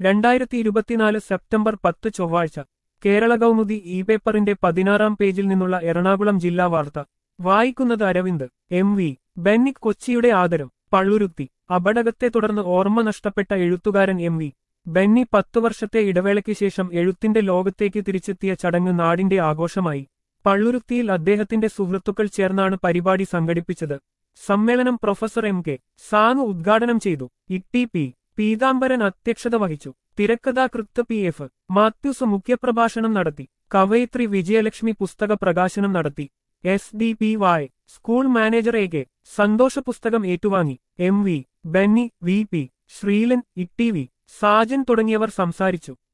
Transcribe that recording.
രണ്ടായിരത്തി ഇരുപത്തിനാല് സെപ്റ്റംബർ പത്ത് ചൊവ്വാഴ്ച കേരള കൗമുദി ഇ പേപ്പറിന്റെ പതിനാറാം പേജിൽ നിന്നുള്ള എറണാകുളം ജില്ലാ വാർത്ത വായിക്കുന്നത് അരവിന്ദ് എം വി ബെന്നിക് കൊച്ചിയുടെ ആദരം പള്ളുരുത്തി അപടകത്തെ തുടർന്ന് ഓർമ്മ നഷ്ടപ്പെട്ട എഴുത്തുകാരൻ എം വി ബെന്നി പത്തു വർഷത്തെ ഇടവേളയ്ക്ക് ശേഷം എഴുത്തിന്റെ ലോകത്തേക്ക് തിരിച്ചെത്തിയ ചടങ്ങ് നാടിന്റെ ആഘോഷമായി പള്ളുരുത്തിയിൽ അദ്ദേഹത്തിന്റെ സുഹൃത്തുക്കൾ ചേർന്നാണ് പരിപാടി സംഘടിപ്പിച്ചത് സമ്മേളനം പ്രൊഫസർ എം കെ സാനു ഉദ്ഘാടനം ചെയ്തു ഇട്ടി പി പീതാംബരൻ അധ്യക്ഷത വഹിച്ചു തിരക്കഥാകൃത്ത് പി എഫ് മാത്യൂസ് മുഖ്യപ്രഭാഷണം നടത്തി കവയിത്രി വിജയലക്ഷ്മി പുസ്തക പ്രകാശനം നടത്തി S D P Y school manager A K Santhosh പുസ്തകം ഏറ്റുവാങ്ങി M V Benny V P Sreelan Itty V Sajan തുടങ്ങിയവർ സംസാരിച്ചു